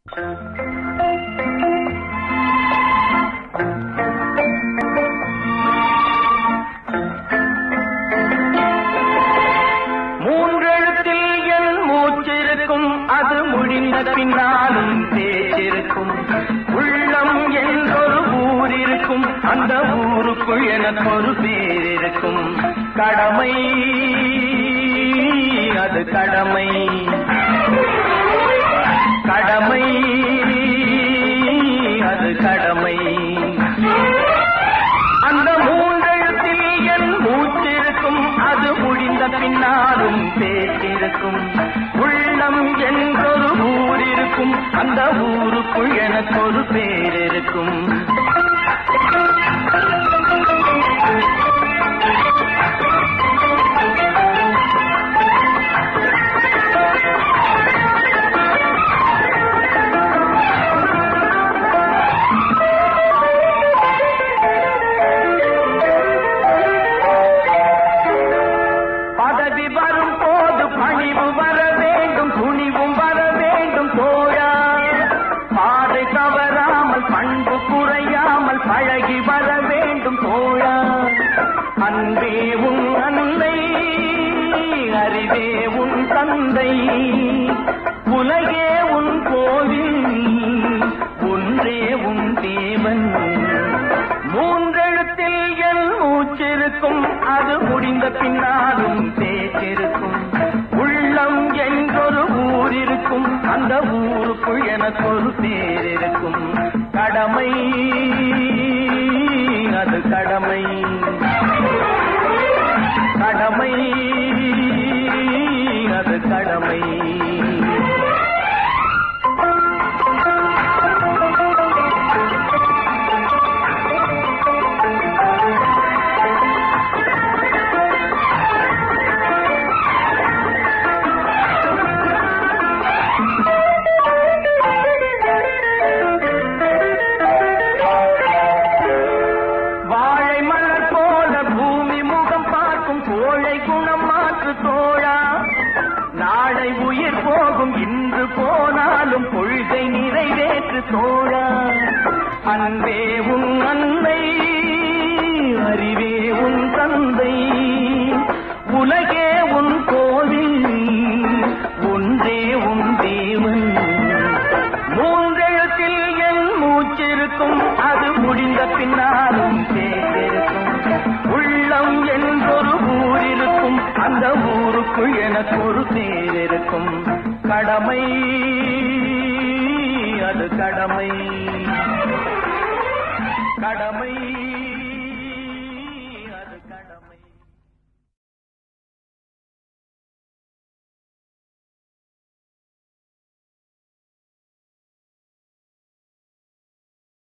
மூன்றெழுத்தில் என் மூச்சிருக்கும் அது முடிந்த பின்னாலும் பேச்சிருக்கும் உள்ளம் என்றொரு ஊர் இருக்கும் அந்த ஊருக்குள் எனக்கு ஒரு பேர் இருக்கும் கடமை அது கடமை கடமை அது கடமை அந்த மூன்றெழுத்தில் என் மூச்சிருக்கும் அது முடிந்த பின்னாலும் பேச்சிருக்கும் உள்ளம் என்றொரு ஊர் இருக்கும் அந்த ஊருக்குள் எனக்கு ஒரு பேர் இருக்கும் பதவி வரும் போது பணிவு வர வேண்டும் துணிவும் வர வேண்டும் தோழா பாதை தவறாமல் பண்பு குறையாமல் பழகி வர வேண்டும் தோழா அன்பே உன் அன்னை அறிவே உன் தந்தை உலகே உன் கோவில் ஒன்றே உன் தேவன் மூன்றெழுத்தில் என் மூச்சிருக்கும் அது முடிந்த பின்னாலும் பேச்சிருக்கும் உள்ளம் என்றொரு ஊர் இருக்கும் அந்த ஊருக்குள் எனக்கு ஒரு பேர் இருக்கும் கடமை அது கடமை கடமை அது கடமை வாழை மலர் போல பூமி முகம் பார்க்கும் கோழை குணம் மாற்று தோழா நாளை உயிர் போகும் இன்று போனாலும் கொள்கை நிறைவேற்று தோழா அன்பே உன் அன்னை அறிவே உன் தந்தை உலகே உன் கோவில் ஒன்றே உன் தேவன் மூன்றெழுத்தில் என் மூச்சிருக்கும் அது முடிந்த பின்னாலும் பேசிருக்கும் உள்ளம் என்றொரு ஊர் இருக்கும் அந்த ஊருக்குள் எனக்கு ஒரு பேர் இருக்கும் கடமை அது கடமை கடமை